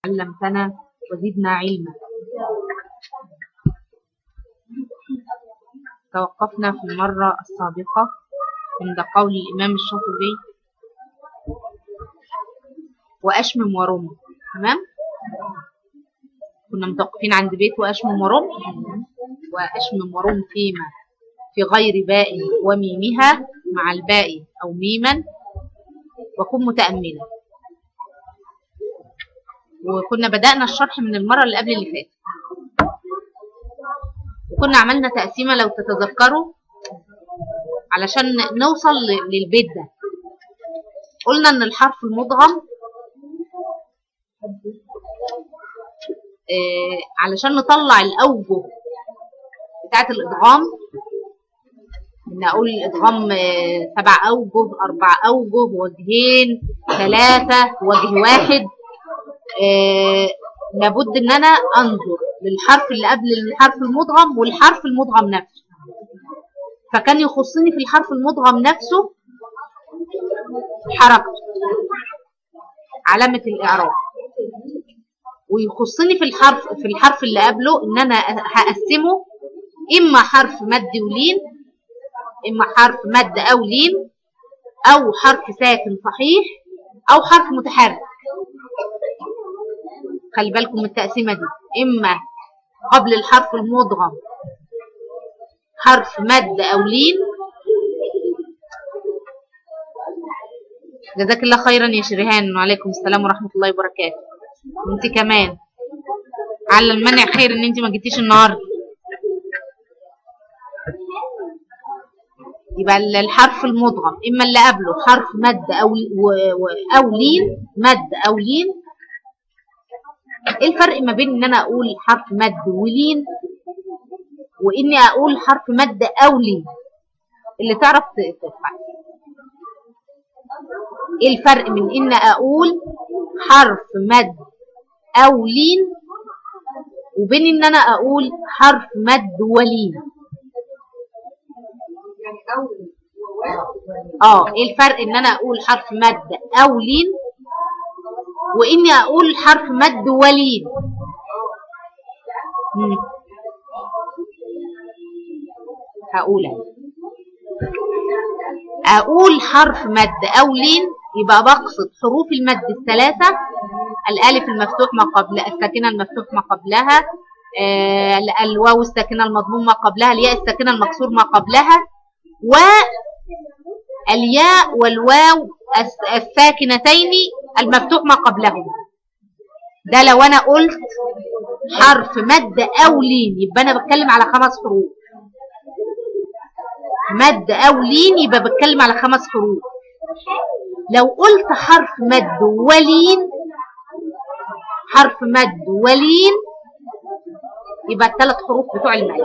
علمتنا وزدنا علما توقفنا في المرة السابقة عند قول الإمام الشاطبي وأشمم ورم تمام كنا متوقفين عند بيت وأشمم ورم وأشمم ورم فيما في غير باء وميمها مع الباء أو ميما وكن متأملا وكنا بدأنا الشرح من المرة اللي قبل اللي فاتت وكنا عملنا تقسيمة لو تتذكروا علشان نوصل للبيت ده قلنا ان الحرف المدغم آه علشان نطلع الاوجه بتاعت الادغام ان اقول الادغام آه سبع اوجه اربع اوجه وجهين ثلاثة وجه واحد آه لابد ان انا انظر للحرف اللي قبل الحرف المدغم والحرف المدغم نفسه فكان يخصني في الحرف المدغم نفسه حركته علامة الإعراب ويخصني في الحرف في الحرف اللي قبله ان انا هقسمه اما حرف مد ولين اما حرف مد او لين او حرف ساكن صحيح او حرف متحرك خلي بالكم من التقسيمه دي اما قبل الحرف المدغم حرف مد او لين جزاك الله خيرا يا شريهان وعليكم السلام ورحمه الله وبركاته انت كمان على المنع خير ان انت ما جيتيش النهارده يبقى الحرف المدغم اما اللي قبله حرف مد او و... و... او لين مد او لين ايه الفرق ما بين ان انا اقول حرف مد ولين واني اقول حرف مد او لين اللي تعرف تفعل ايه الفرق من ان اقول حرف مد او لين وبين ان انا اقول حرف مد ولين اه ايه الفرق ان انا اقول حرف مد او لين واني اقول حرف مد ولين مم. هقولها اقول حرف مد او لين يبقى بقصد حروف المد الثلاثة الالف المفتوح ما قبل الساكنة المفتوح ما قبلها آه الواو الساكنة المضموم ما قبلها الياء الساكنة المكسور ما قبلها والياء والواو الساكنتين المفتوح ما قبلهما ده لو انا قلت حرف مد او لين يبقى انا بتكلم على خمس حروف مد او لين يبقى بتكلم على خمس حروف لو قلت حرف مد ولين حرف مد ولين يبقى الثلاث حروف بتوع المد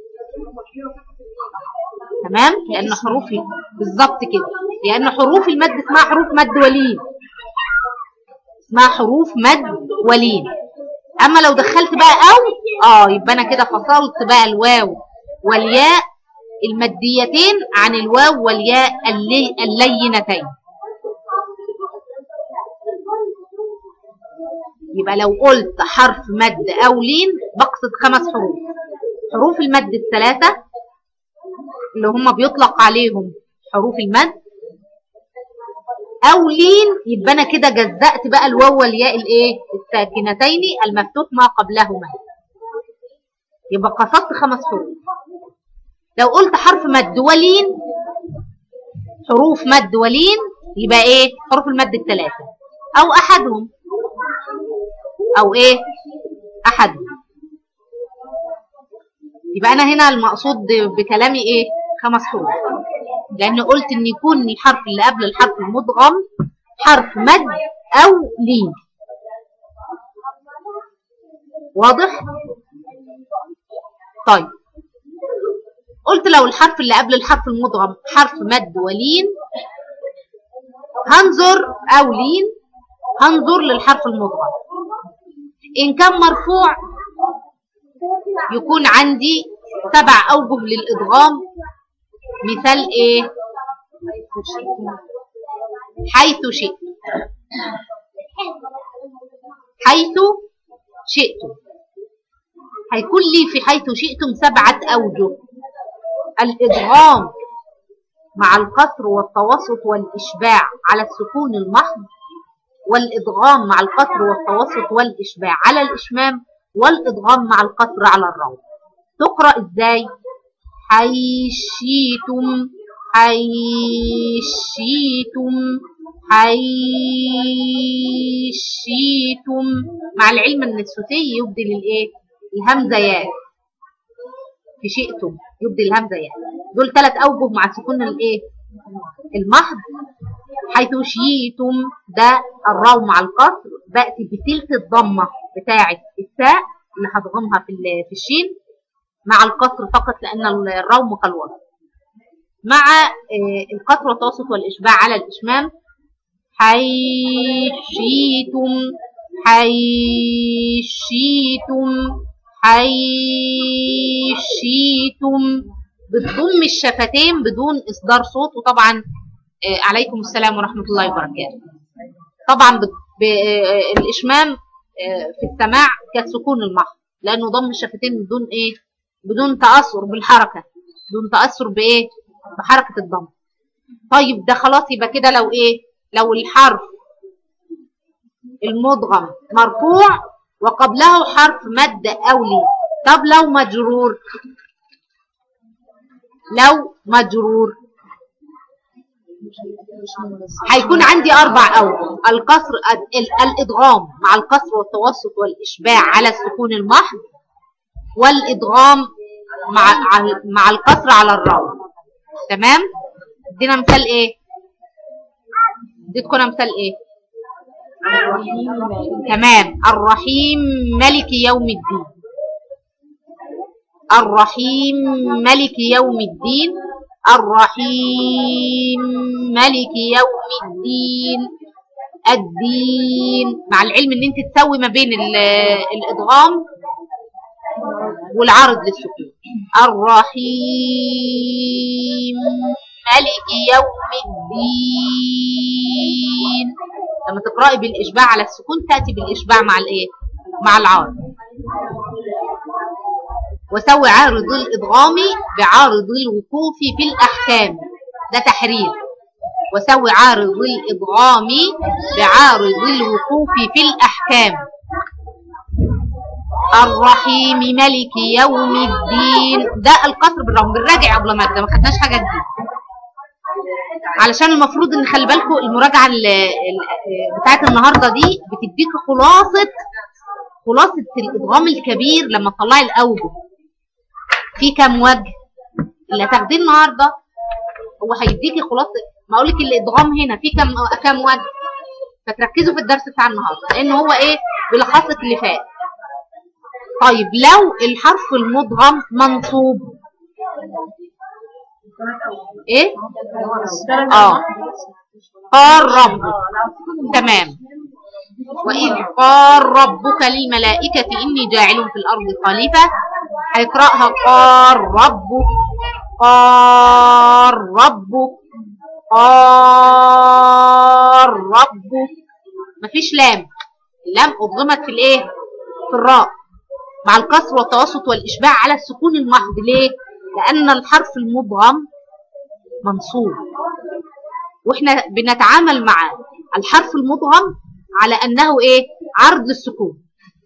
تمام لان حروفي بالظبط كده لان حروف المد اسمها حروف مد ولين اسمها حروف مد ولين اما لو دخلت بقى او اه يبقى انا كده فصلت بقى الواو والياء الماديتين عن الواو والياء اللي اللينتين يبقى لو قلت حرف مد او لين بقصد خمس حروف حروف المد الثلاثه اللي هم بيطلق عليهم حروف المد او لين يبقى انا كده جزأت بقى الواو والياء الايه الساكنتين المفتوح ما قبلهما يبقى قصدت خمس حروف لو قلت حرف مد ولين حروف مد ولين يبقى ايه حروف المد الثلاثه او احدهم او ايه احدهم يبقى انا هنا المقصود بكلامي ايه خمس حروف لان قلت ان يكون الحرف اللي قبل الحرف المدغم حرف مد او لين واضح طيب قلت لو الحرف اللي قبل الحرف المدغم حرف مد ولين هنظر او لين هنظر للحرف المدغم ان كان مرفوع يكون عندي سبع اوجه للادغام مثال ايه حيث شئت حيث شئتم هيكون لي في حيث شئتم سبعة أوجه الإدغام مع القصر والتوسط والإشباع على السكون المحض والإدغام مع القصر والتوسط والإشباع على الإشمام والإدغام مع القصر على الروم تقرأ إزاي حيشيتم حيشيتم حيشيتم مع العلم ان السوسي يبدل الايه الهمزه ياء في شئتم يبدل الهمزه ياء دول ثلاث اوجه مع سكون الايه المحض حيث شيتم ده الراو مع القصر باتي بتلك الضمه بتاعه التاء اللي هضغمها في في الشين مع القصر فقط لان الروم كالوسط مع القصر والتوسط والاشباع على الاشمام حيشيتم حيشيتم حيشيتم بتضم الشفتين بدون اصدار صوت وطبعا عليكم السلام ورحمه الله وبركاته طبعا الاشمام في السماع كالسكون المحض لانه ضم الشفتين بدون ايه بدون تاثر بالحركه بدون تاثر بايه بحركه الضم طيب ده خلاص يبقى كده لو ايه لو الحرف المدغم مرفوع وقبله حرف مد أولي طب لو مجرور لو مجرور هيكون عندي أربع أوجه القصر الإدغام مع القصر والتوسط والإشباع على السكون المحض والإدغام مع مع القصر على الراء تمام ادينا مثال ايه اديتكم مثال ايه تمام الرحيم ملك يوم الدين الرحيم ملك يوم الدين الرحيم ملك يوم الدين الدين مع العلم ان انت تسوي ما بين الادغام والعرض للسكون الرحيم ملك يوم الدين لما تقرأي بالإشباع على السكون تأتي بالإشباع مع الإيه؟ مع العارض وسوي عارض الإدغام بعارض الوقوف في الأحكام ده تحرير وسوي عارض الإدغام بعارض الوقوف في الأحكام الرحيم ملك يوم الدين ده القصر بالرغم بالراجع قبل ما ما خدناش حاجه جديده علشان المفروض ان خلي بالكم المراجعه بتاعت النهارده دي بتديك خلاصه خلاصه الادغام الكبير لما تطلعي الاوجه في كام وجه اللي هتاخديه النهارده هو هيديكي خلاصه ما اقول لك الادغام هنا في كام كام وجه فتركزوا في الدرس بتاع النهارده لان هو ايه بيلخص لك اللي فات طيب لو الحرف المدغم منصوب ايه اه قال ربك تمام وإذ قال ربك للملائكة إني جاعل في الأرض خليفة هيقرأها قال ربك قال ربك قال ربك مفيش لام اللام أضغمت في الإيه في الراء مع الكسر والتوسط والإشباع على السكون المحض ليه لأن الحرف المضغم منصوب واحنا بنتعامل مع الحرف المضغم على انه ايه عرض للسكون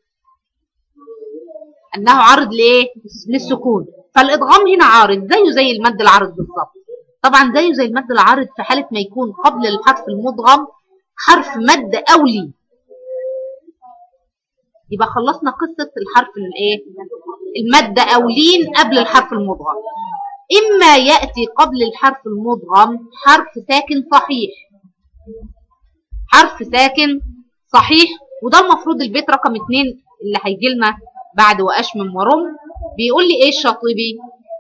انه عرض لايه للسكون فالادغام هنا عارض زيه زي المد العارض بالظبط طبعا زيه زي المد العارض في حاله ما يكون قبل الحرف المضغم حرف مد اولي يبقى خلصنا قصه الحرف الايه المد اولين قبل الحرف المضغم إما يأتي قبل الحرف المضغم حرف ساكن صحيح حرف ساكن صحيح وده المفروض البيت رقم اتنين اللي هيجي لنا بعد وأشمم ورم بيقول لي إيه الشاطبي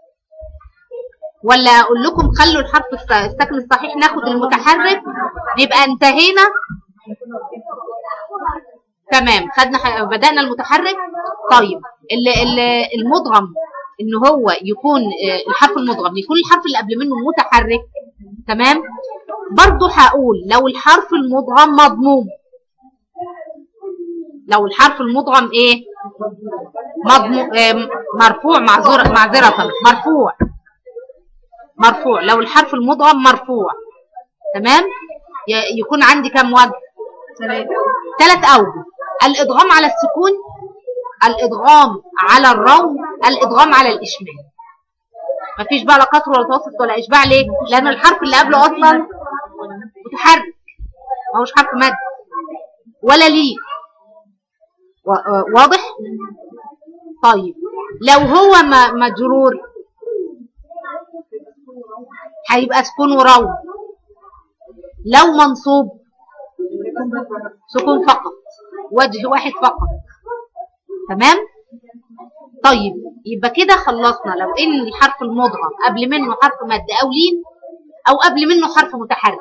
ولا أقول لكم خلوا الحرف الساكن الصحيح ناخد المتحرك نبقى انتهينا تمام خدنا بدأنا المتحرك طيب المضغم ان هو يكون الحرف المضغم يكون الحرف اللي قبل منه متحرك تمام برضو هقول لو الحرف المضغم مضموم لو الحرف المدغم ايه مضم... آه، مرفوع معذرة معذرة مرفوع مرفوع لو الحرف المدغم مرفوع تمام ي- يكون عندي كم وجه ثلاث اوجه الادغام على السكون الادغام على الروم الادغام على الاشمال مفيش بقى لا قصر ولا توسط ولا اشباع ليه لان الحرف اللي قبله اصلا متحرك ما هوش حرف مد ولا ليه و- آه، واضح طيب لو هو م- مجرور هيبقى سكون وروم لو منصوب سكون فقط وجه واحد فقط تمام طيب يبقى كده خلصنا لو ان الحرف المدغم قبل منه حرف مد او لين او قبل منه حرف متحرك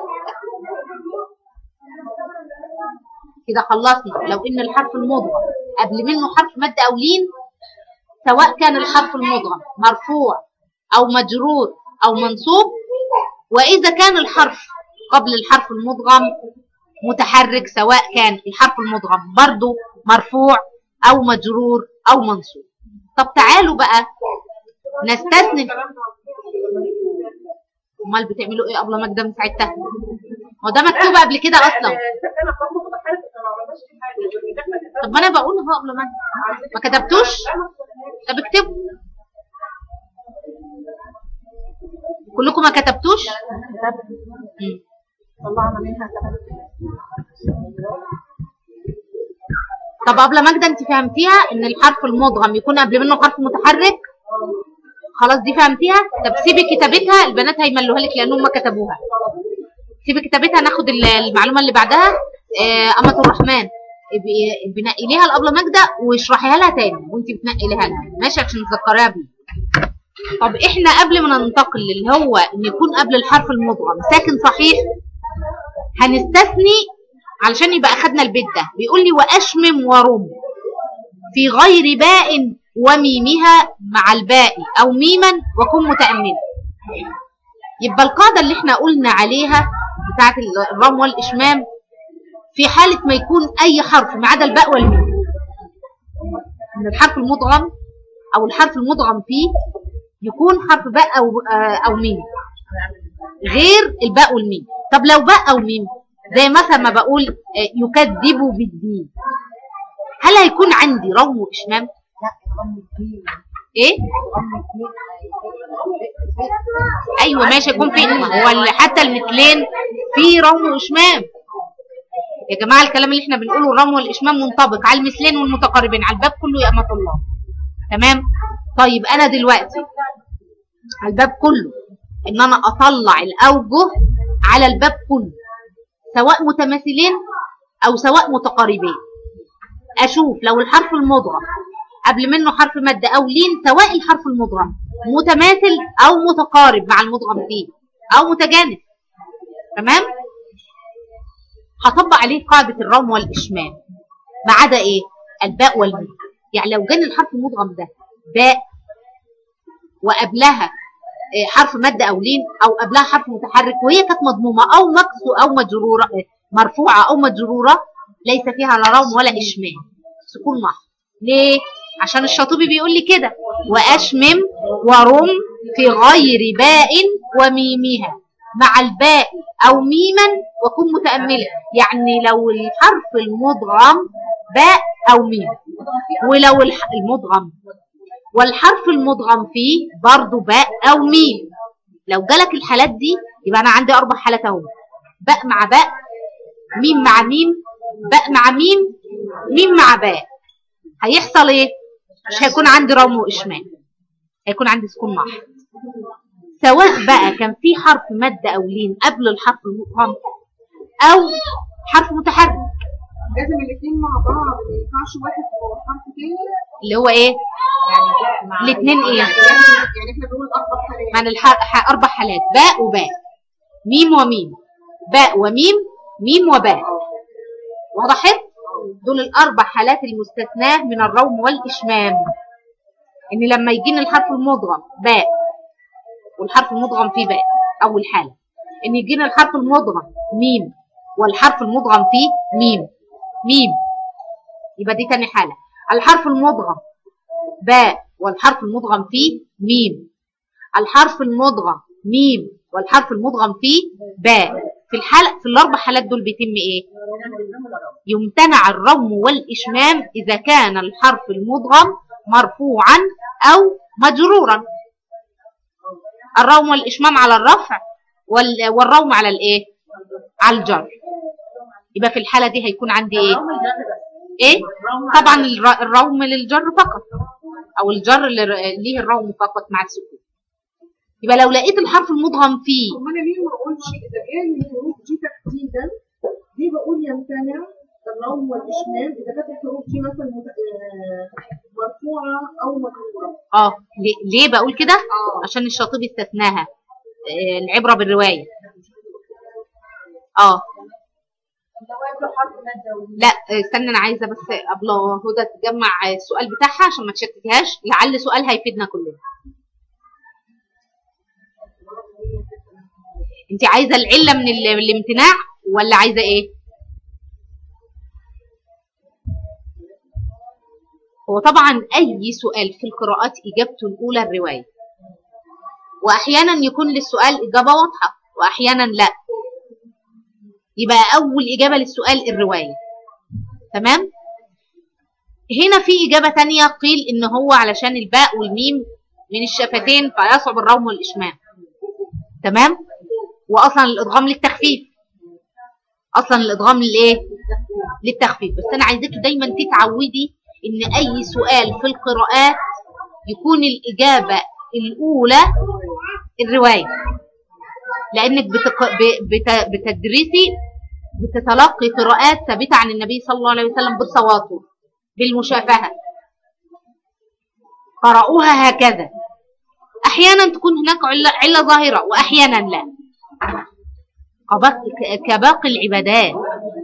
كده خلصنا لو ان الحرف المدغم قبل منه حرف مد او لين سواء كان الحرف المدغم مرفوع او مجرور او منصوب واذا كان الحرف قبل الحرف المدغم متحرك سواء كان الحرف المدغم برضو مرفوع او مجرور او منصوب طب تعالوا بقى نستثني امال بتعملوا ايه ابله ماجده من ساعتها هو ده مكتوب قبل كده اصلا طب ما انا بقول اهو قبل ما ما كتبتوش طب اكتبوا كلكم ما كتبتوش مم. طلعنا منها طب قبل ماجده انت فهمتيها ان الحرف المدغم يكون قبل منه حرف متحرك خلاص دي فهمتيها طب سيبي كتابتها البنات هيملوها لك لانهم ما كتبوها سيبي كتابتها ناخد ال- المعلومه اللي بعدها آه، امه الرحمن ابقي- بنقليها لابله ماجده واشرحيها لها تاني وانت بتنقليها لها ماشي عشان تذكريها بيه طب احنا قبل ما ننتقل اللي هو ان يكون قبل الحرف المدغم ساكن صحيح هنستثني علشان يبقى اخدنا البيت ده بيقول لي واشمم ورم في غير باء وميمها مع الباء او ميما وكن متاملا يبقى القاعده اللي احنا قلنا عليها بتاعه الرم والاشمام في حاله ما يكون اي حرف ما عدا الباء والميم من الحرف المدغم او الحرف المدغم فيه يكون حرف باء او آه، او ميم غير الباء والميم طب لو باء او ميم زي مثلا ما بقول آه، يكذب بالدين هل هيكون عندي روم واشمام ايه ايوه ماشي يكون في ما هو ال- حتى المثلين في روم واشمام يا جماعه الكلام اللي احنا بنقوله الروم والاشمام منطبق على المثلين والمتقاربين على الباب كله يا امه الله تمام طيب انا دلوقتي على الباب كله ان انا اطلع الاوجه على الباب كله سواء متماثلين او سواء متقاربين اشوف لو الحرف المدغم قبل منه حرف مد او لين سواء الحرف المدغم متماثل او متقارب مع المدغم فيه او متجانس تمام هطبق عليه قاعده الروم والاشمام ما عدا ايه الباء والميم يعني لو جاني الحرف المدغم ده باء وقبلها آه، حرف مد او لين او قبلها حرف متحرك وهي كانت مضمومه او مكسو او مجروره آه، مرفوعه او مجروره ليس فيها لا روم ولا اشمام سكون محض ليه عشان الشاطبي بيقول لي كده واشمم ورم في غير باء وميمها مع الباء او ميما وكن متاملا يعني لو الحرف المدغم باء او ميم ولو الح- المدغم والحرف المدغم فيه برضه باء او ميم لو جالك الحالات دي يبقى انا عندي اربع حالات اهو باء مع باء ميم مع ميم باء مع ميم ميم مع باء هيحصل ايه مش هيكون عندي روم واشمام هيكون عندي سكون محض سواء بقى كان في حرف مد او لين قبل الحرف المدغم او حرف متحرك لازم الاثنين مع بعض ما ينفعش واحد وحرف تاني اللي هو ايه يعني مع الاتنين ايه؟ يعني يعني احنا بنقول اربع حالات من الح... ح- اربع حالات باء وباء ميم وميم باء وميم ميم وباء وضحت دول الاربع حالات المستثناه من الروم والاشمام ان لما يجيني الحرف المدغم باء والحرف المدغم فيه باء اول حاله ان يجيني الحرف المدغم ميم والحرف المدغم فيه ميم ميم يبقى دي تاني حالة الحرف المدغم باء والحرف المدغم فيه ميم الحرف المدغم ميم والحرف المدغم فيه باء في الحالة في الأربع حالات دول بيتم إيه؟ يمتنع الروم والإشمام إذا كان الحرف المدغم مرفوعا أو مجرورا الروم والإشمام على الرفع وال- والروم على الإيه؟ على الجر يبقى في الحالة دي هيكون عندي إيه؟ إيه؟ طبعا الر- الروم للجر فقط أو الجر اللي ر- ليه الروم فقط مع السكون يبقى لو لقيت الحرف المدغم فيه طب انا ليه ما اقولش اذا كان الحروف دي تحديدا دي بقول يمتنع الروم والاشمام اذا كانت الحروف دي مثلا مت- آه، مرفوعه او مجروره اه ليه, ليه بقول كده اه عشان الشاطبي استثناها آه، العبرة بالرواية اه لا آه، استنى انا عايزه بس قبل هدى تجمع آه، السؤال بتاعها عشان ما تشتتهاش لعل سؤال هيفيدنا كلنا انت عايزه العله من ال- الامتناع ولا عايزه ايه هو طبعا اي سؤال في القراءات اجابته الاولى الروايه واحيانا يكون للسؤال اجابه واضحه واحيانا لا يبقى اول اجابه للسؤال الروايه تمام هنا في اجابه تانية قيل ان هو علشان الباء والميم من الشفتين فيصعب الروم والاشمام تمام واصلا الادغام للتخفيف اصلا الادغام للايه للتخفيف بس انا عايزاكي دايما تتعودي ان اي سؤال في القراءات يكون الاجابه الاولى الروايه لانك بتق... ب... بت... بتدرسي بتتلقي قراءات ثابته عن النبي صلى الله عليه وسلم بالتواتر بالمشافهه قرأوها هكذا احيانا تكون هناك عله, علة ظاهره واحيانا لا كباقي كباقي العبادات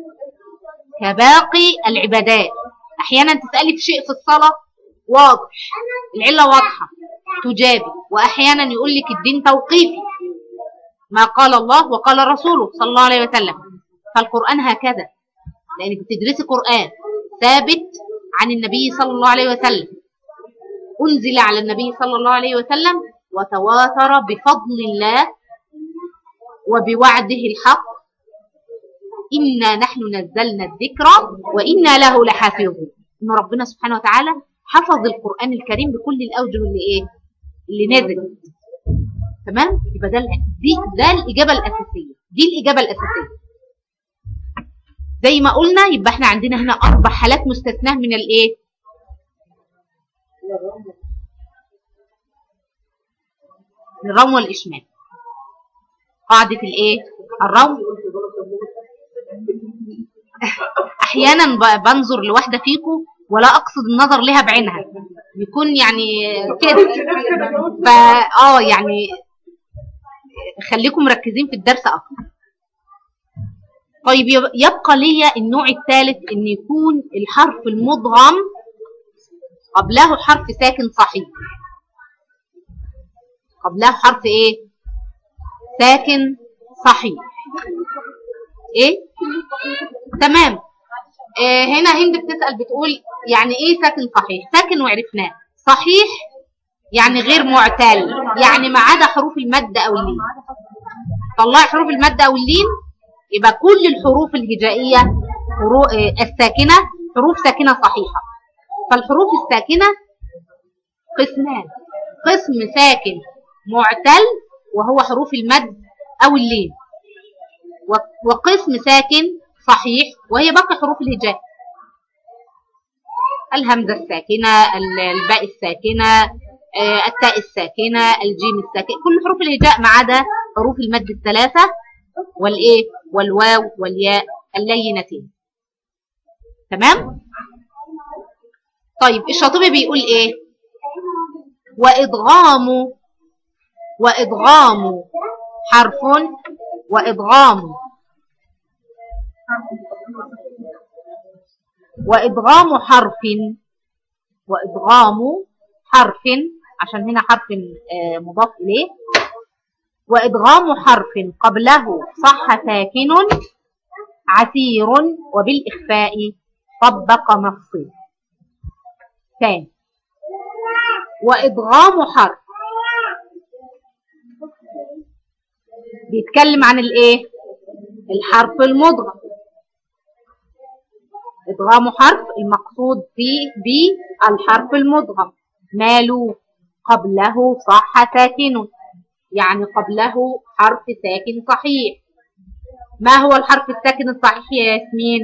كباقي العبادات احيانا تسالي في شيء في الصلاه واضح العله واضحه تجابي واحيانا يقول لك الدين توقيفي ما قال الله وقال رسوله صلى الله عليه وسلم فالقران هكذا لانك بتدرسي قران ثابت عن النبي صلى الله عليه وسلم انزل على النبي صلى الله عليه وسلم وتواتر بفضل الله وبوعده الحق إنا نحن نزلنا الذكر وإنا له لحافظون إن ربنا سبحانه وتعالى حفظ القرآن الكريم بكل الأوجه اللي إيه اللي نزل تمام يبقى ده دي ده الإجابة الأساسية دي الإجابة الأساسية زي ما قلنا يبقى احنا عندنا هنا أربع حالات مستثناة من الإيه من الروم والإشمام قاعدة الإيه الروم احيانا ب- بنظر لواحده فيكم ولا اقصد النظر لها بعينها يكون يعني كده فا اه يعني خليكم مركزين في الدرس اكتر طيب يب- يبقى ليا النوع الثالث ان يكون الحرف المدغم قبله حرف ساكن صحيح قبله حرف ايه ساكن صحيح ايه تمام آه هنا هند بتسأل بتقول يعني ايه ساكن صحيح ساكن وعرفناه صحيح يعني غير معتل يعني ما عدا حروف المد او اللين طلعي حروف المد او اللين يبقى كل الحروف الهجائية حرو... آه الساكنة حروف ساكنة صحيحة فالحروف الساكنة قسمان قسم ساكن معتل وهو حروف المد او اللين و- وقسم ساكن صحيح وهي باقي حروف الهجاء الهمزة الساكنة ال- الباء الساكنة آه، التاء الساكنة الجيم الساكنة كل حروف الهجاء ما عدا حروف المد الثلاثة والايه والواو والياء اللينتين تمام طيب الشاطبي بيقول ايه وادغام وادغام حرف وادغام وإدغام حرف وإدغام حرف عشان هنا حرف آه، مضاف إليه وإدغام حرف قبله صح ساكن عسير وبالإخفاء طبق مفصل تاني وإدغام حرف بيتكلم عن الايه الحرف المدغم إدغام حرف المقصود فيه بالحرف المدغم ماله قبله صح ساكن يعني قبله حرف ساكن صحيح ما هو الحرف الساكن الصحيح يا ياسمين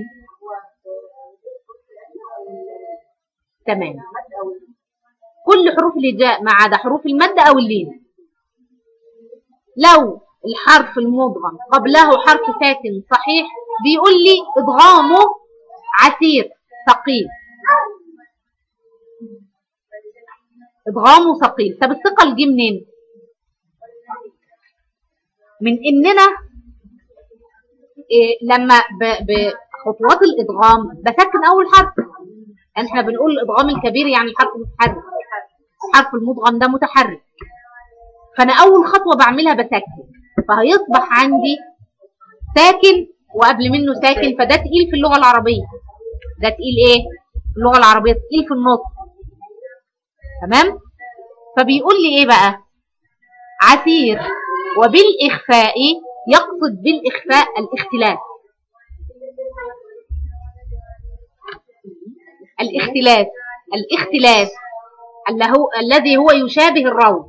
تمام كل حروف الهجاء ما عدا حروف المد أو اللين لو الحرف المدغم قبله حرف ساكن صحيح بيقول لي إدغامه عسير ثقيل إدغامه ثقيل طب الثقل جه منين؟ من إننا إيه لما بخطوات الإدغام بسكن أول حرف يعني احنا بنقول الإدغام الكبير يعني الحرف متحرك الحرف المدغم ده متحرك فأنا أول خطوة بعملها بسكن فهيصبح عندي ساكن وقبل منه ساكن فده تقيل في اللغة العربية ده تقيل ايه في اللغة العربية تقيل في النطق تمام فبيقول لي ايه بقى عسير وبالإخفاء يقصد بالإخفاء الاختلاف الاختلاف الاختلاف الذي هو يشابه الروض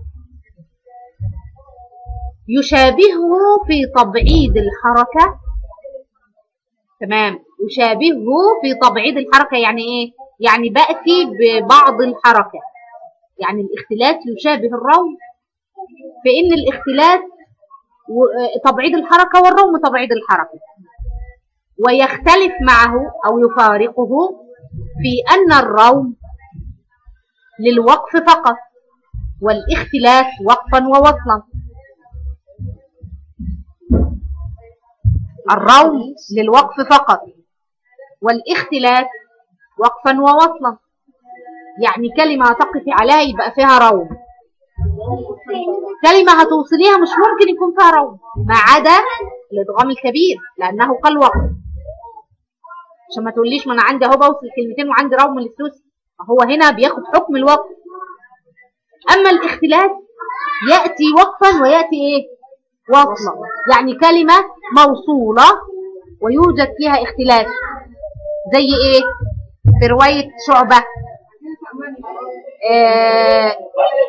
يشابهه في تبعيد الحركة تمام يشابهه في تبعيد الحركة يعني ايه يعني بأتي ببعض الحركة يعني الاختلاس يشابه الروم في ان الاختلاس تبعيد الحركة والروم تبعيد الحركة ويختلف معه أو يفارقه في أن الروم للوقف فقط والاختلاف وقفا ووصلا الروم للوقف فقط والاختلاف وقفا ووصلا يعني كلمة تقفي عليها يبقى فيها روم كلمة هتوصليها مش ممكن يكون فيها روم ما عدا الادغام الكبير لأنه قال وقف عشان ما تقوليش ما أنا عندي أهو بوصل كلمتين وعندي روم للسوسي هو هنا بياخد حكم الوقف أما الاختلاف يأتي وقفا ويأتي إيه وصلا يعني كلمة موصولة ويوجد فيها اختلاف زي ايه في رواية شعبة آه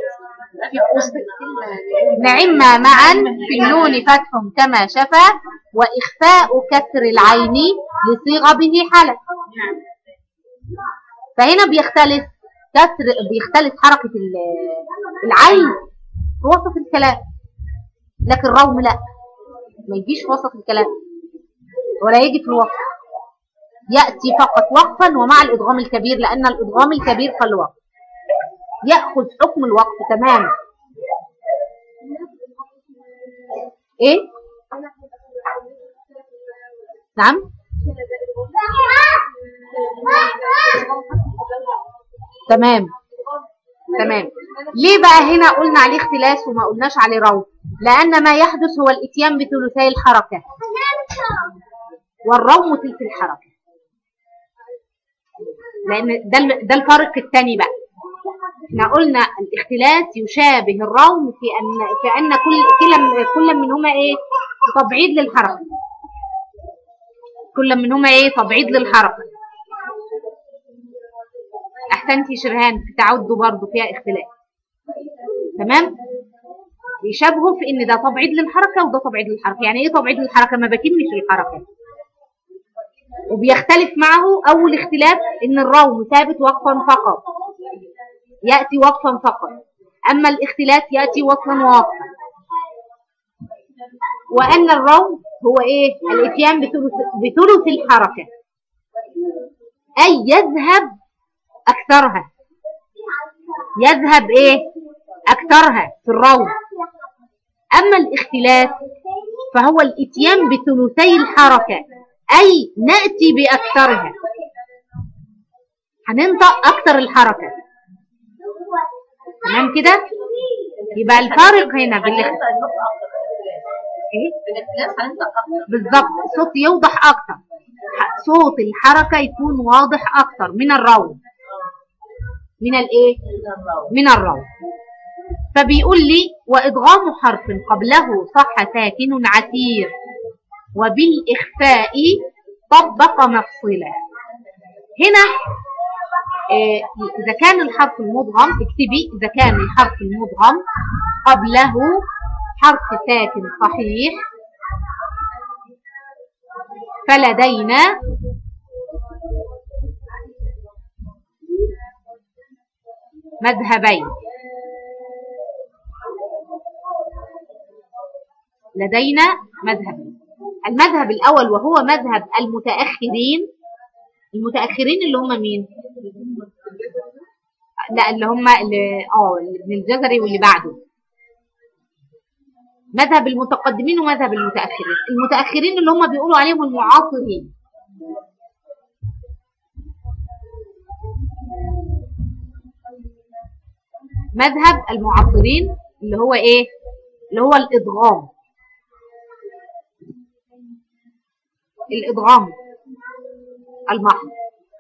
نعم معا في النون فتح كما شفى وإخفاء كسر العين لصيغ به حلف فهنا بيختلف كسر بيختلف حركة العين في وسط الكلام لكن روم لا ما يجيش في وسط الكلام ولا يجي في الوقت يأتي فقط وقفا ومع الإدغام الكبير لأن الإدغام الكبير فالوقف يأخذ حكم الوقف تماما إيه؟ نعم تمام تمام ليه بقى هنا قلنا عليه اختلاس وما قلناش عليه روض لأن ما يحدث هو الاتيان بثلثي الحركة والروم تلك الحركة لأن ده ده الفرق الثاني بقى احنا قلنا الاختلاس يشابه الروم في أن في أن كل كل كل منهما ايه تبعيد للحركة كل منهما ايه تبعيد للحركة احسنتي شرهان في تعد برضه فيها اختلاف تمام يشابهوا في ان ده تبعيد للحركه وده تبعيد للحركه يعني ايه تبعيد للحركه ما بكمش الحركه وبيختلف معه اول اختلاف ان الروم ثابت وقفا فقط ياتي وقفا فقط اما الاختلاف ياتي وصلا ووقفا وان الروم هو ايه الاتيان بثلث بثلث الحركه اي يذهب اكثرها يذهب ايه اكثرها في الروم أما الاختلاف فهو الاتيان بثلثي الحركة أي نأتي بأكثرها هننطق أكثر الحركة تمام كده يبقى الفارق هنا بالاختلاف ايه بالظبط الصوت يوضح اكتر صوت الحركة يكون واضح أكتر من الروم من الإيه؟ من الروم فبيقول لي وإدغام حرف قبله صح ساكن عسير وبالإخفاء طبق مفصلا هنا آه، إذا كان الحرف المدغم اكتبي إذا كان الحرف المدغم قبله حرف ساكن صحيح فلدينا مذهبين لدينا مذهبين المذهب الأول وهو مذهب المتأخرين المتأخرين اللي هم مين؟ لا اللي هم اللي اه اللي ابن الجزري واللي بعده مذهب المتقدمين ومذهب المتأخرين المتأخرين اللي هم بيقولوا عليهم المعاصرين مذهب المعاصرين اللي هو ايه اللي هو الادغام الادغام المحض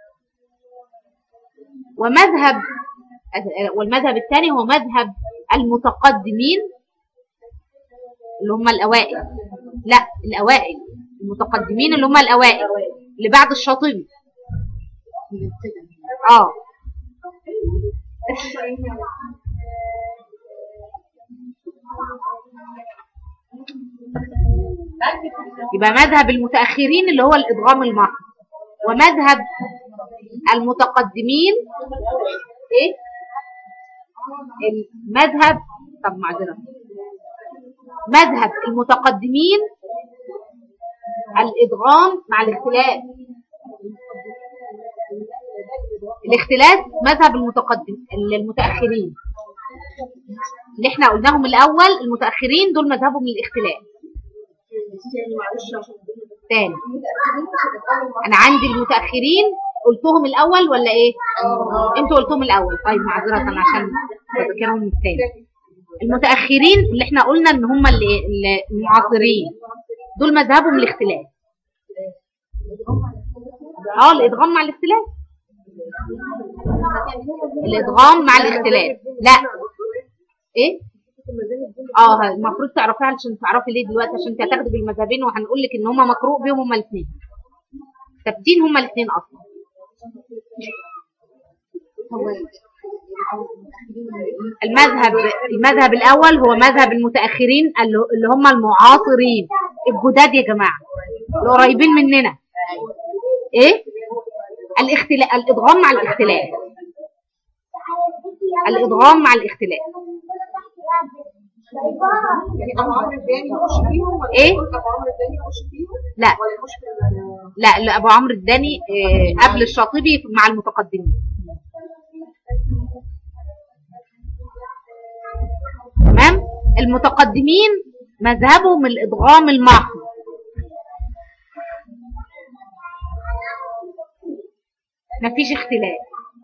ومذهب والمذهب الثاني هو مذهب المتقدمين اللي هم الأوائل لا الأوائل المتقدمين اللي هم الأوائل اللي بعد الشاطبي اه يبقى مذهب المتأخرين اللي هو الإدغام المحض ومذهب المتقدمين ايه المذهب طب معذرة مذهب المتقدمين الإدغام مع الاختلاف الاختلاف مذهب المتقدم المتأخرين اللي احنا قلناهم الأول المتأخرين دول مذهبهم للاختلاف تاني انا عندي المتاخرين قلتهم الاول ولا ايه انتوا قلتهم الاول طيب معذره عشان بذكرهم الثاني المتاخرين اللي احنا قلنا ان هم اللي اللي المعاصرين دول مذهبهم الاختلاف اه الادغام مع الاختلاف الادغام مع الاختلاف لا ايه اه المفروض تعرفيها عشان تعرفي ليه دلوقتي عشان انت هتاخدي بالمذهبين وهنقول لك ان هما مقروء بيهم هما الاثنين ثابتين هما الاثنين اصلا المذهب المذهب الاول هو مذهب المتاخرين اللي اللي هم المعاصرين الجداد يا جماعه القريبين مننا ايه الاختلاف الادغام مع الاختلاف الادغام مع الاختلاف يعني ابو عمرو الداني يخش فيهم ولا إيه؟ ابو عمرو الداني يخش فيهم لا ولا يخش في ال- لا لا ابو عمرو الداني آه، قبل الشاطبي مع المتقدمين تمام المتقدمين مذهبهم الادغام المحض مفيش اختلاف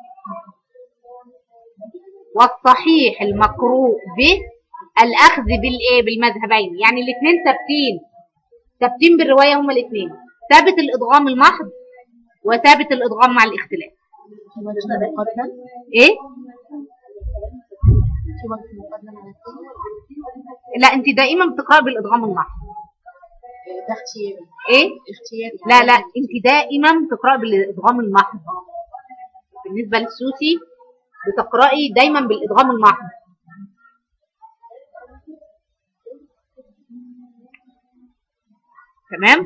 والصحيح المقروء به الاخذ بالايه بالمذهبين يعني الاثنين ثابتين ثابتين بالروايه هما الاثنين ثابت الادغام المحض وثابت الادغام مع الاختلاف ايه لا انت دائما بتقراي بالادغام المحض ده اختياري ايه اختياري لا لا انت دائما بتقراي بالادغام المحض بالنسبه للسوسي بتقراي دايما بالادغام المحض تمام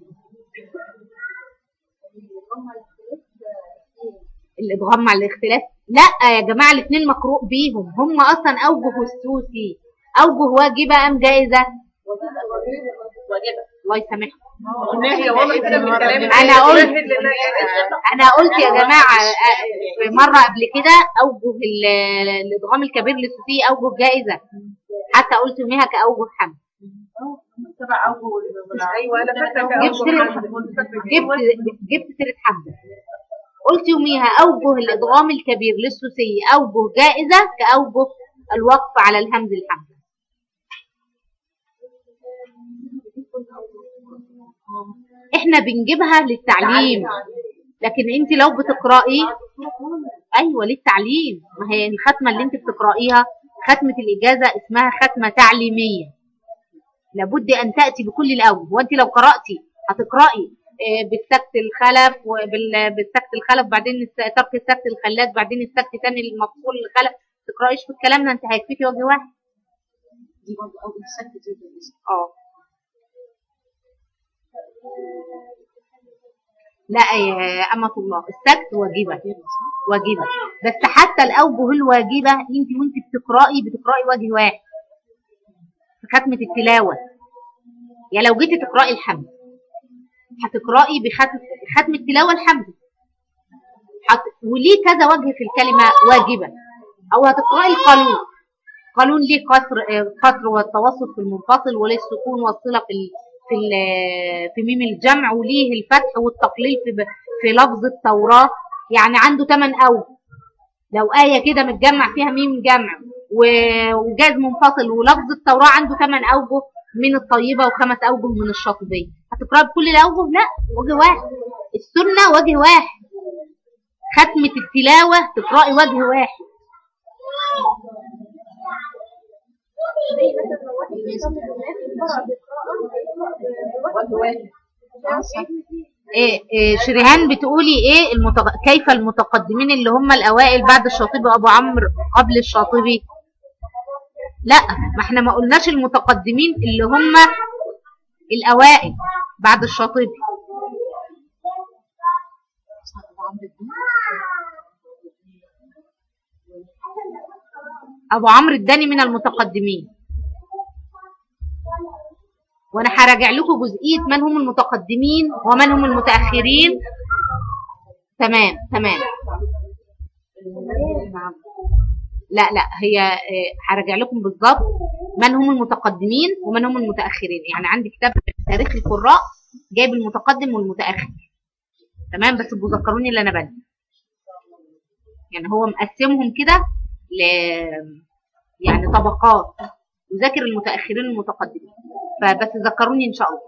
الادغام مع الاختلاف لا يا جماعه الاثنين مقروء بيهم هم اصلا اوجه السوسي اوجه واجبه ام جائزه واجبة الله يسامحكم هي والله كده من كلام أنا قلت- انا قلت يا جماعه آه، في مره قبل كده اوجه ال- الادغام الكبير للسوسي اوجه جائزه حتى قلت يوميها كاوجه حمد سبع أوجه ايوه انا فاكره جبت سيرة جبت جبت سيرة حمزة قلت يوميها أوجه الإدغام الكبير للسوسي أوجه جائزة كأوجه الوقف على الهمز الحمزة احنا بنجيبها للتعليم لكن انت لو بتقرأي ايوه للتعليم ما هي الختمة اللي انت بتقرأيها ختمة الإجازة اسمها ختمة تعليمية لابد أن تأتي بكل الأول وأنت لو قرأتي هتقرأي آه، بالسكت الخلف وبال- بالسكت الخلف بعدين الس- ترك السكت الخلاف بعدين السكت تاني المفصول الخلف تقرأيش في الكلام ده انت هيكفيكي وجه واحد دي برضه اول سكت دي بالنسبة. اه لا يا أمة الله السكت واجبة واجبة بس حتى الأوجه الواجبة انت وانت بتقرأي بتقرأي وجه واحد في ختمة التلاوة يعني لو جيتي تقرأي الحمد هتقرأي بختم ختم التلاوة الحمد هت... وليه كذا وجه في الكلمة واجبة أو هتقرأي القانون قانون ليه قصر آه، قصر والتوسط في المنفصل وليه السكون والصلة في ال... في ال... في ميم الجمع وليه الفتح والتقليل في ب... في لفظ التوراة يعني عنده 8 أوجه لو آية كده متجمع فيها ميم جمع و- وجاز منفصل ولفظ التوراة عنده 8 أوجه من الطيبة وخمس أوجه من الشاطبية هتقرأ بكل الأوجه؟ لا وجه واحد السنة وجه واحد ختمة التلاوة تقرأي وجه واحد وجه واحد إيه إيه شريهان بتقولي ايه المتق... كيف المتقدمين اللي هم الاوائل بعد الشاطبي وابو عمرو قبل الشاطبي لا ما احنا ما قلناش المتقدمين اللي هم الاوائل بعد الشاطبي أبو عمرو الدين. ابو عمرو الداني من المتقدمين وانا هراجع لكم جزئيه من هم المتقدمين ومن هم المتاخرين تمام تمام لا لا هي آه، هراجع لكم بالظبط من هم المتقدمين ومن هم المتاخرين يعني عندي كتاب تاريخ القراء جايب المتقدم والمتاخر تمام بس بذكروني اللي انا بنسى يعني هو مقسمهم كده ل يعني طبقات وذاكر المتاخرين المتقدمين فبس ذكروني ان شاء الله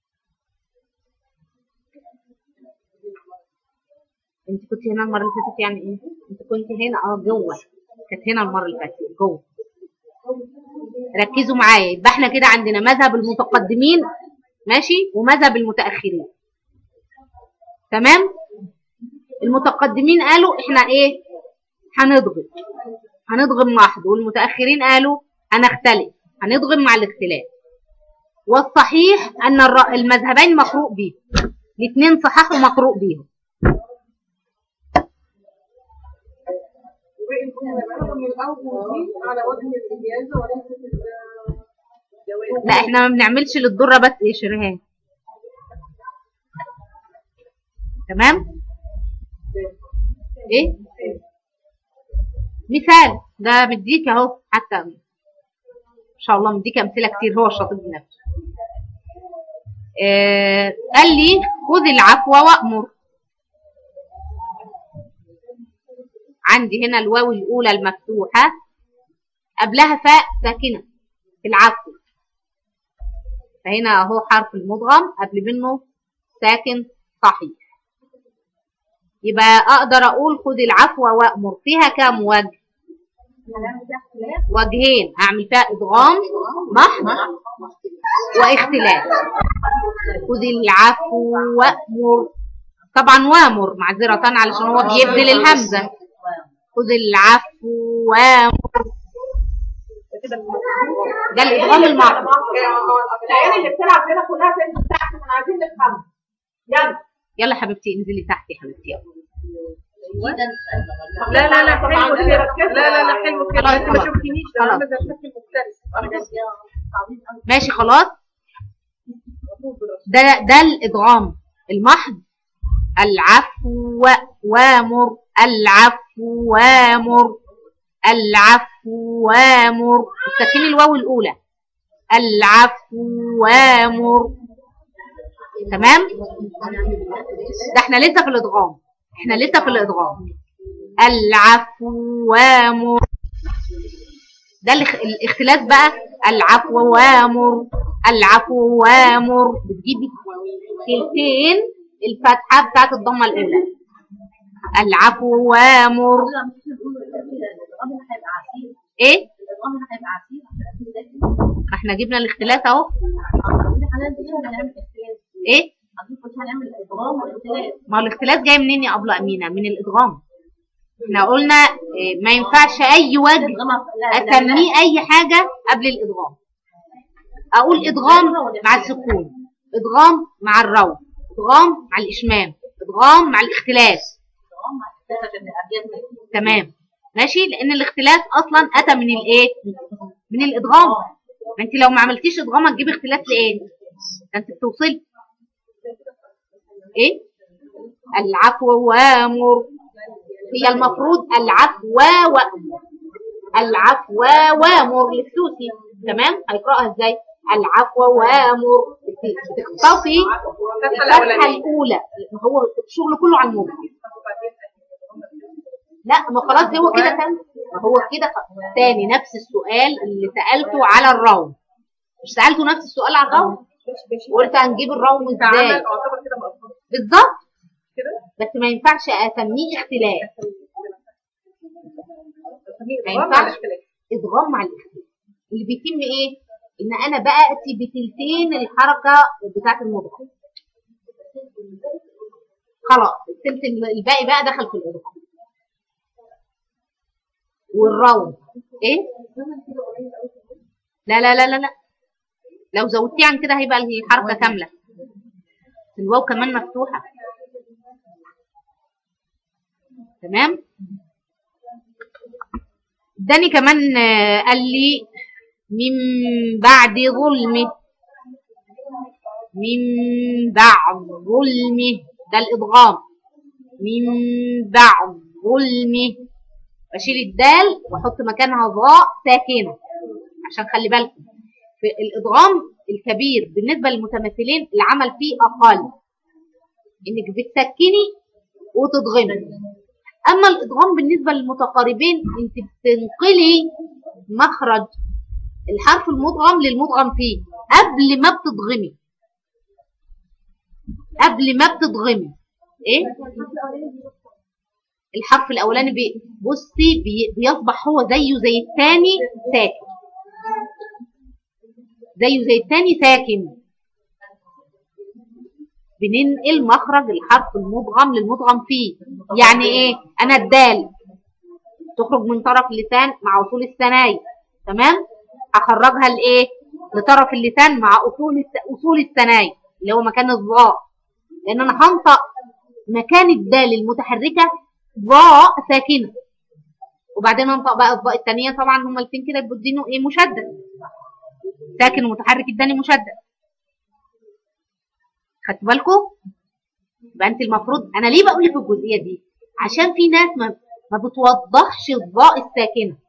انت كنت هنا المره اللي فاتت يعني ايه انت كنت هنا اه جوه كانت هنا المره اللي فاتت جوه ركزوا معايا يبقى احنا كده عندنا مذهب المتقدمين ماشي ومذهب المتاخرين تمام المتقدمين قالوا احنا ايه هنضغط هنضغم محض والمتاخرين قالوا هنختلف هنضغم مع الاختلاف والصحيح ان الر- المذهبين مقروء بيهم الاثنين صحاح ومقروء بيهم وباقي الجملة من الأول دي على وجه الإجازة وليست ال- لا احنا ما بنعملش للضره بس ايه شريهان تمام ايه مثال ده مديك اهو حتى ان شاء الله مديك امثله كتير هو الشاطر بنفسه آه قال لي خذ العفو وامر عندي هنا الواو الاولى المفتوحه قبلها فاء ساكنه في العفو فهنا اهو حرف المدغم قبل منه ساكن صحيح يبقى اقدر اقول خذ العفو وامر فيها كام وجه وجهين هعمل فيها ادغام محض واختلاف خذ العفو وامر طبعا وامر معذرة علشان هو بيبدل الهمزة خذ العفو وامر ده الادغام المحض العيال اللي بتلعب هنا كلها تنزل تحت احنا عايزين نفهم يلا يلا حبيبتي انزلي تحت يا حبيبتي يلا لا لا لا حلو كده لا لا لا حلو كده خلاص، انت ما خلاص. شفتنيش ده خلاص. انا بشكل مختلف ماشي خلاص ده ده الادغام المحض العفو وامر العفو وامر العفو وامر الساكن الواو الاولى العفو وامر تمام ده احنا لسه في الادغام احنا لسه في الادغام العفو وامر ده الاخ- الاختلاف بقى العفو وامر العفو وامر بتجيبي تلتين الفتحة بتاعت الضمة الأولى العفو وامر الأمر هيبقى عسير ايه الأمر هيبقى عسير عشان أكون ساكن ما احنا جبنا الاختلاف اهو أقول حاليا دي هنعمل اختلاف ايه حضرتك قلت هنعمل إضرام واختلاف ما هو الاختلاف جاي منين يا ابله امينه من الادغام احنا قلنا إيه، ما ينفعش اي وجه اسميه اي حاجه قبل الادغام اقول ادغام مع السكون ادغام مع الروم ادغام مع الاشمام ادغام مع الاختلاف تمام ماشي لان الاختلاف اصلا اتى من الايه من الادغام ما انت لو ما عملتيش ادغام هتجيبي اختلاف لايه ده انت بتوصلي ايه العفو وامر هي المفروض العفو وامر العفو وامر للسوسي تمام هيقراها ازاي العفو وامر بت- بتخطفي الفتحه الاولى هو الشغل كله على الموت لا ما خلاص هو كده كان ما هو كده خ- تاني نفس السؤال اللي سألته على الروم مش سألته نفس السؤال على الروم وقلت هنجيب الروم ازاي اعتبر كده مقصود بالظبط كده بس ما ينفعش اسميه اختلاف نسميه ما إضرام مع ينفعش. الاختلاف. ادغام مع الاختلاف اللي بيتم ايه ان انا باتي بتلتين الحركه بتاعه المضغم خلاص التلت الباقي بقى دخل في الادغام والروم ايه لا لا لا لا لا لو زودتيه عن كده هيبقى الحركه كامله الواو كمان مفتوحه تمام اداني كمان آه، قال لي من بعد ظلمه من بعد ظلمه ده الادغام من بعد ظلمه بشيل الدال واحط مكانها ظاء ساكنه عشان خلي بالكم في الادغام الكبير بالنسبه للمتمثلين العمل فيه اقل انك بتسكني وتضغمي اما الادغام بالنسبه للمتقاربين انت بتنقلي مخرج الحرف المدغم للمدغم فيه قبل ما بتضغمي قبل ما بتضغمي ايه الحرف الاولاني بي بصي بي بيصبح هو زيه زي الثاني ساكن زيه زي الثاني ساكن بننقل مخرج الحرف المدغم للمدغم فيه يعني ايه انا الدال تخرج من طرف اللسان مع اصول الثنايا تمام اخرجها لايه لطرف اللسان مع اصول الس- اصول الثنايا اللي هو مكان الظاء لان انا هنطق مكان الدال المتحركه ظاء ساكنه وبعدين انطق بقى الظاء الثانيه طبعا هما الاثنين كده بيدينوا ايه مشدد ساكن ومتحرك الثاني مشدد خدت بالكم يبقى انت المفروض انا ليه بقول لك الجزئيه دي عشان في ناس ما ما بتوضحش الظاء الساكنه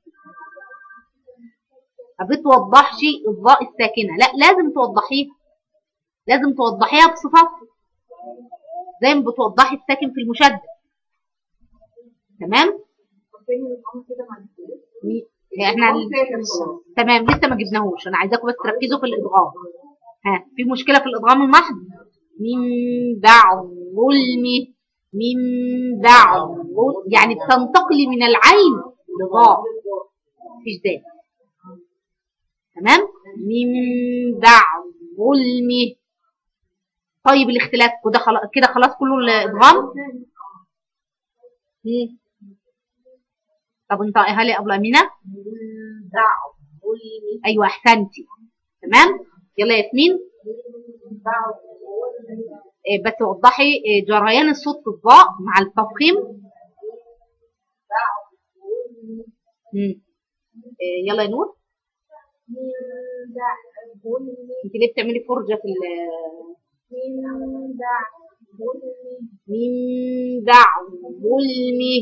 ما بتوضحش الظاء الساكنه لا لازم توضحيها لازم توضحيها بصفاتها زي ما بتوضحي الساكن في المشدد تمام مي- احنا تمام لسه ما جبناهوش انا عايزاكم بس تركزوا في الادغام ها في مشكله في الادغام المحض من بعد ظلمه من بعد ظل- يعني بتنتقلي من العين لضاء مفيش دال تمام من بعد ظلمه طيب الاختلاف وده خلاص كده خلاص كله الادغام مم. طب انطقيها لي يا ابله امينه بعض ظلم ايوه احسنتي تمام يلا يا ياسمين بعض إيه، بس وضحي إيه، جريان الصوت في الضاء مع التفخيم بعض مم. إيه، يلا يا نور من بعد ظلم انت ليه بتعملي فرجه في ال- من بعد ظلم من بعد ظلمه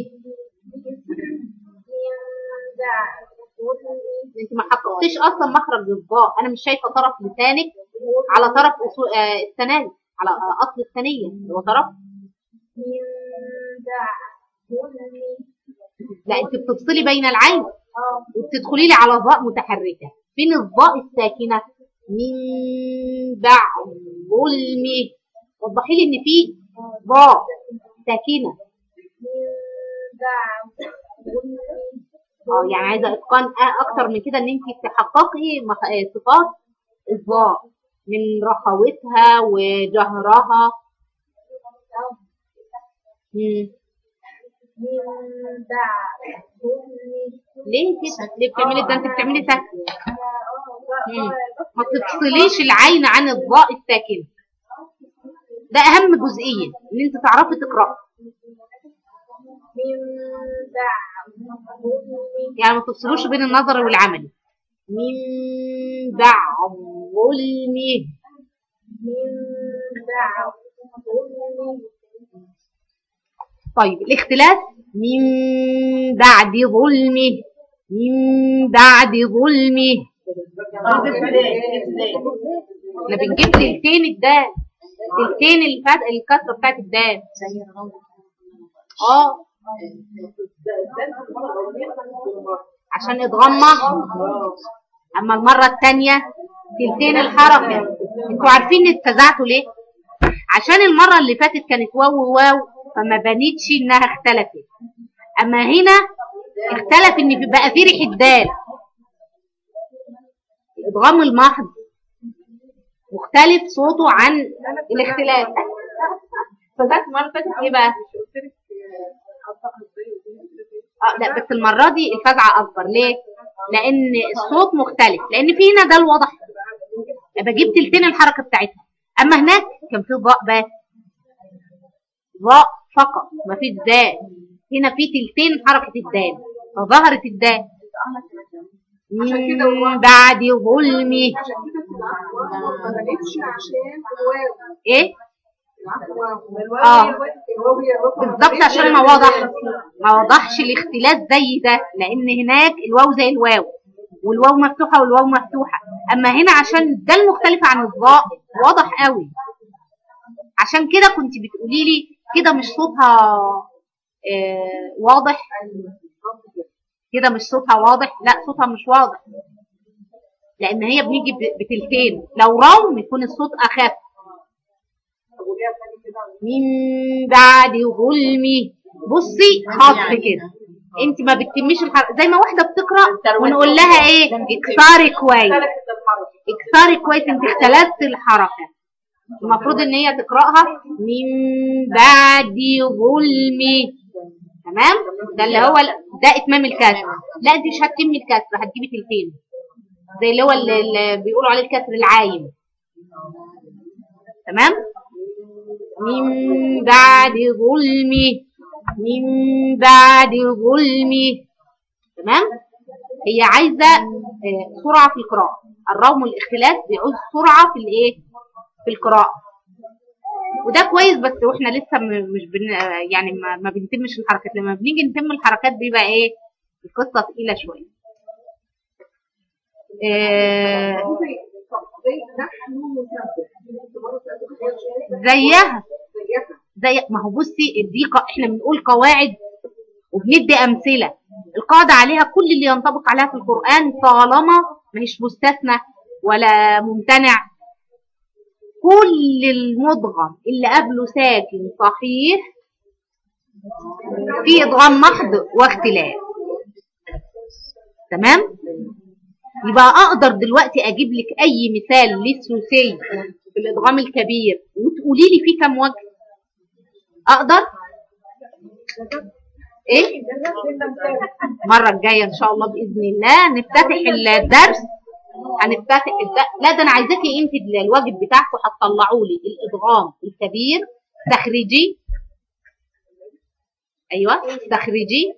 من بعد ظلم انت ما حققتيش اصلا مخرج الضاء انا مش شايفه طرف لسانك على طرف أصول آه الثنايا على آه اصل الثانيه اللي هو طرف من بعد ظلم لا انت بتفصلي بين العين اه وبتدخلي لي على ضاء متحركه فين الضاء الساكنه من بعد ظلمه وضحي لي ان في ضاء ساكنه من بعد ظلمه اه يعني عايزه اتقان أ- اكتر من كده ان انت تحققي مخ- آه، صفات الضاء من رخوتها وجهرها مم. من بعد ظلمه ليه كده ليه بتعملي ده انت بتعملي سكن مم. ما تفصليش العين عن الضاء الساكنه ده اهم جزئيه ان انت تعرفي تقراي من بعد ظلمه يعني ما تفصلوش بين النظر والعملي من بعد ظلمه من بعد ظلمه طيب الاختلاف من بعد ظلمه من بعد ظلمه احنا بنجيب تلتين الدال تلتين الفت... الكسره بتاعت الدال اه عشان ادغامها اما المره الثانيه تلتين الحركه انتوا عارفين اتزعتوا ليه عشان المره اللي فاتت كانت واو واو فما بانتش انها اختلفت اما هنا اختلف ان في- بقى في ريحه دال الادغام المحض مختلف صوته عن الاختلاف فذات المره اللي فاتت ايه بقى اه لا بس المره دي الفزعه اكبر ليه لان الصوت مختلف لان في هنا ده الواضح يبقى جبت تلتين الحركه بتاعتها اما هناك كان في ضاء بس ضاء فقط ما فيش دال هنا في تلتين حركه الدال فظهرت الدال من بعد ظلمه عشان كده في العفو ما بنتش عشان الواو ايه العفو اه الواو هي الركن بالظبط عشان ما وضح ما وضحش الاختلاف زي ده لان هناك الواو زي الواو والواو مفتوحه والواو مفتوحه اما هنا عشان ده المختلف عن الضاء واضح قوي عشان كده كنت بتقولي لي كده مش صوتها آه واضح كده مش صوتها واضح لا صوتها مش واضح لان هي بنيجي ب- بتلتين لو روم يكون الصوت اخف من بعد ظلمي بصي خط كده انت ما بتتميش الحركه زي ما واحده بتقرا ونقول لها ايه اكسري كويس اكسري كويس انت اختلفت الحركه المفروض ان هي تقراها من بعد ظلمي تمام ده اللي هو ال- ده اتمام الكسر لا انت مش هتتمي الكسر هتجيبي تلتين زي اللي هو اللي, اللي بيقولوا عليه الكسر العايم تمام من بعد ظلمه من بعد ظلمه تمام هي عايزه آه، سرعه في القراءه الروم والاختلاف بيعوز سرعه في الايه في القراءه وده كويس بس واحنا لسه م- مش بن آه، يعني ما, ما بنتمش الحركات لما بنيجي نتم الحركات بيبقى ايه القصه تقيله شويه آه، زي نحن نسبح زيها زيها زي ما هو بصي دي ق- احنا بنقول قواعد وبندي امثله القاعده عليها كل اللي ينطبق عليها في القران طالما مش مستثنى ولا ممتنع كل المدغم اللي قبله ساكن صحيح في ادغام محض واختلاف تمام يبقى اقدر دلوقتي اجيب لك اي مثال للثلاثي في الادغام الكبير وتقولي لي فيه كام وجه اقدر ايه المره الجايه ان شاء الله باذن الله نفتتح الدرس هنفتتح الدرس لا ده انا عايزاكي انت الواجب بتاعكم هتطلعوا لي الادغام الكبير تخريجي ايوه تخريجي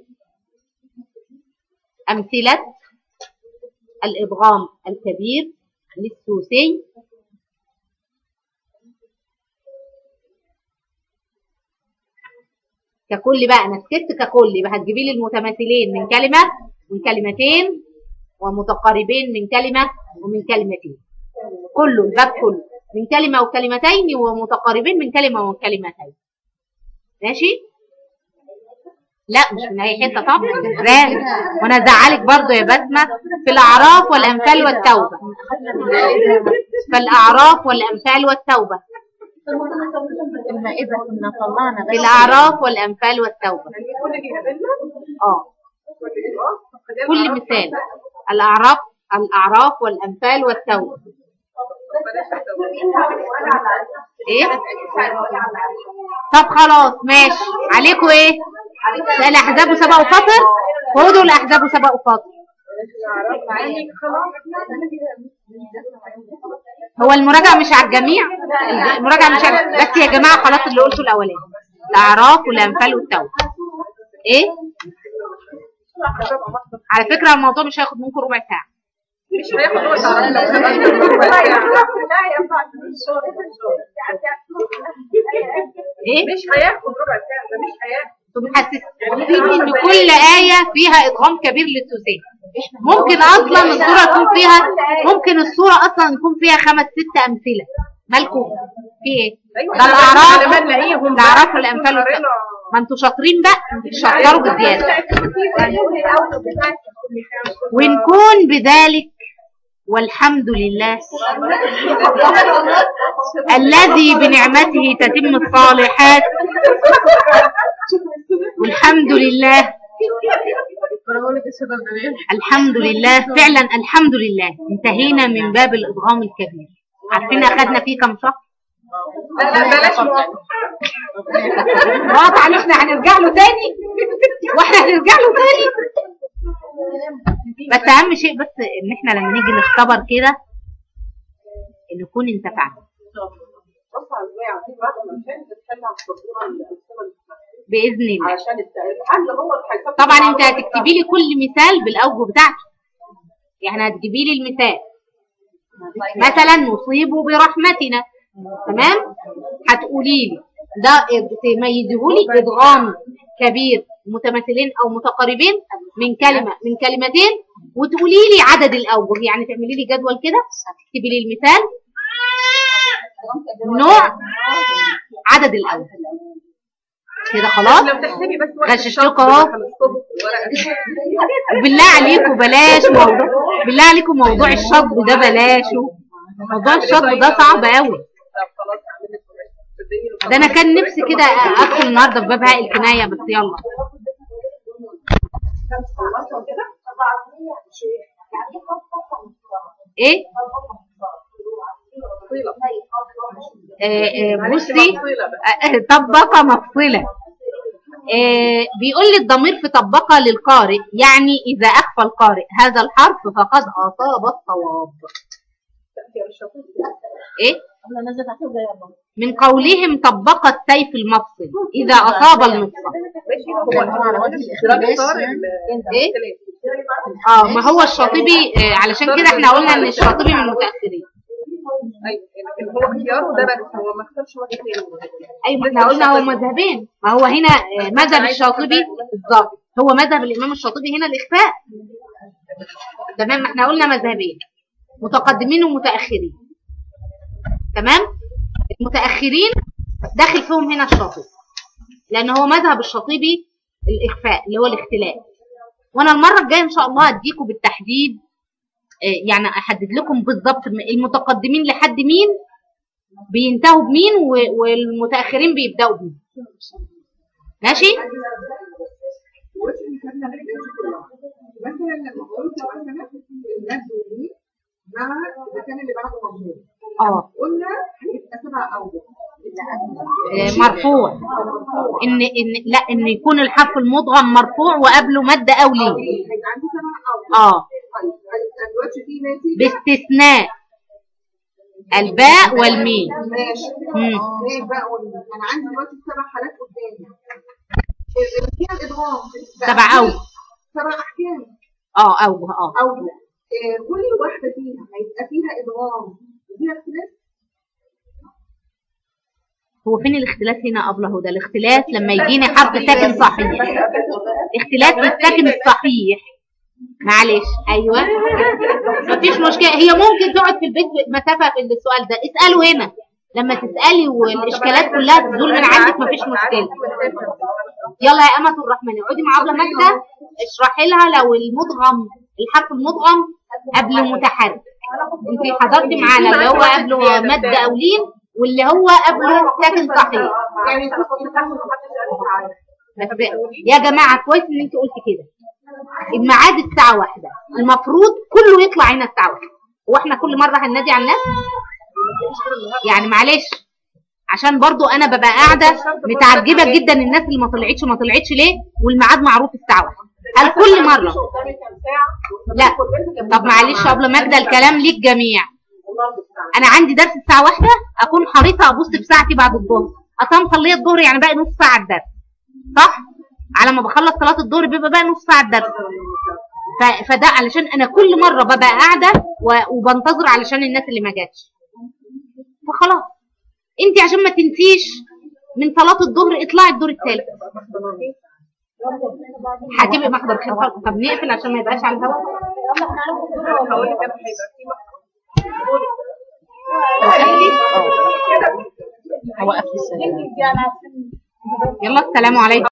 امثله الادغام الكبير للسوسي ككل بقى انا سكت ككل يبقى هتجيبي لي المتماثلين من كلمه من كلمتين ومتقاربين من كلمه ومن كلمتين كله الباب كله من كلمه وكلمتين ومتقاربين من كلمه وكلمتين ماشي لا مش من اي حته طبعا ران وانا ازعلك برضو يا بسمه في الاعراف والامثال والتوبه فالاعراف والامثال والتوبه المائدة كنا طلعنا في الاعراف والامثال والتوبه كل اللي قابلنا اه كل الاضاءه كل مثال الاعراف الاعراف والامثال والتوبه ايه طب خلاص ماشي عليكم ايه ده الاحزاب سبق وفطر خدوا الاحزاب سبق وفطر هو المراجعه مش على الجميع المراجعه مش على بس يا جماعه خلاص اللي قلته الاولاني الاعراف والانفال والتوبه ايه على فكره الموضوع مش هياخد منكم ربع ساعه مش هياخد وقت على ايه مش هياخد ربع ساعه ده مش هياخد محسسين ان كل آية فيها إدغام كبير للثلاثين ممكن أصلا الصورة يكون فيها ممكن الصورة أصلا يكون فيها خمس ست أمثلة مالكم في إيه؟ ده الأعراف الأعراف والأمثال والتوبة. ما انتوا شاطرين بقى شطروا بزيادة ونكون بذلك والحمد لله الذي بنعمته تتم الصالحات والحمد لله الحمد لله فعلا الحمد لله انتهينا من باب الإضغام الكبير عارفين أخذنا فيه كم شهر لا لا بلاش واضح ان احنا هنرجع له تاني واحنا هنرجع له تاني بس اهم شيء بس ان احنا لما نيجي نختبر كده نكون انتفعنا بص على ازاي عايزين بعد ما عشان تتكلم عن الصوره الامثله باذن الله علشان الحل هو اللي هيفكر طبعا انت هتكتبي لي كل مثال بالاوجه بتاعته يعني هتجيبي لي المثال مثلا نصيب برحمتنا تمام هتقولي لي ده تميزه لي ادغام كبير متماثلين او متقاربين من كلمه من كلمتين وتقولي لي عدد الاوجه يعني تعملي لي جدول كده تكتبي لي المثال نوع عدد الاوجه كده خلاص لو تحسبي بس وقت غششتكوا الشرط اهو. هنصطبه في الورقة. وبالله عليكم بلاش موضوع بالله عليكم موضوع الشطب ده بلاشه موضوع الشطب ده صعب قوي طب خلاص اعمل لك ورقة. صدقيني لو ده انا كان نفسي كده ادخل النهارده في باب هاء الكنايه بس يلا خلصنا كده ايه طويلة آه آه معلش بصي مفصولة بقى. آه، طبقه مفصله آه بيقول لي الضمير في طبقه للقارئ يعني اذا اخفى القارئ هذا الحرف فقد اصاب الصواب تأثير الشطوط. ايه أنا نزلت على كده يلا من قولهم طبق السيف المفصل اذا اصاب المفصل ماشي هو على وجه الاختلاف ايه اه ما هو الشاطبي آه علشان كده احنا قلنا ان الشاطبي من المتاخرين ايوه لكن هو اختياره ده بس هو ما اختارش وقت تاني ايوه ما احنا قلنا هو مذهبين ما هو هنا آه، مذهب الشاطبي بالظبط هو مذهب الامام الشاطبي هنا الاخفاء تمام ما احنا قلنا مذهبين متقدمين ومتاخرين تمام المتاخرين داخل فيهم هنا الشاطبي لان هو مذهب الشاطبي الاخفاء اللي هو الاختلاف وانا المره الجايه ان شاء الله اديكم بالتحديد آه، يعني احدد لكم بالظبط المتقدمين لحد مين بينتهوا بمين و- والمتاخرين بيبداوا بمين ماشي وش اللي خدنا الحاجات دي كلها مثلا لما قلت مثلا الناس دي مع المكان اللي بعده مضمون اه قلنا هيبقى سبع اوجه آه، مرفوع ان ان لا ان يكون الحرف المدغم مرفوع وقبله مد او ليه هيبقى عندي سبع اوجه اه طيب هيبقى دلوقتي في ناتج باستثناء الباء والميم ماشي مم. ايه بقى قلنا انا عندي دلوقتي سبع حالات قدامي اللي فيها الادغام بقى سبع فيه أوجه. سبع احكام اه اوجه اه اوجه إيه كل واحده فيها هيبقى فيها ادغام وفيها اختلاف هو فين الاختلاف هنا ابله ده الاختلاف لما يجيني حرف ساكن صحيح اختلاف بالساكن الصحيح معلش ايوه مفيش مشكله هي ممكن تقعد في البيت مسافه في السؤال ده اساله هنا لما تسالي والاشكالات كلها تزول من عندك مفيش مشكله يلا يا امه الرحمن اقعدي مع ابله ماجده اشرحي لها لو المدغم الحرف المدغم قبل متحرك انت حضرتي معانا اللي هو قبله مد او لين واللي هو قبله ساكن صحيح يعني انا كنت فاهمه محدش قال لي تعالى بس يا جماعه كويس ان انت قلتي كده الميعاد الساعه واحدة المفروض كله يطلع هنا الساعه واحدة واحنا كل مره هننادي على الناس يعني معلش عشان برضو انا ببقى قاعده متعجبه جدا الناس اللي ما طلعتش ما طلعتش ليه والميعاد معروف الساعه واحدة قال كل مره قدامي كام ساعه لا طب معلش يا ابله ماجده الكلام ليك جميع والله المستعان انا عندي درس الساعه واحدة اكون حريصه ابص في ساعتي بعد الظهر اصلا مصليه الظهر يعني باقي نص ساعه الدرس صح على ما بخلص صلاه الظهر بيبقى باقي نص ساعه الدرس ف- فده علشان انا كل مره ببقى قاعده و- وبنتظر علشان الناس اللي ما جاتش فخلاص انت عشان ما تنسيش من صلاه الظهر اطلعي الدور الثالث هتبقي محضر خير خالص طب نقفل عشان ما يبقاش على الهواء هقول لك انا هيبقى في هو قفل السلام يلا السلام عليكم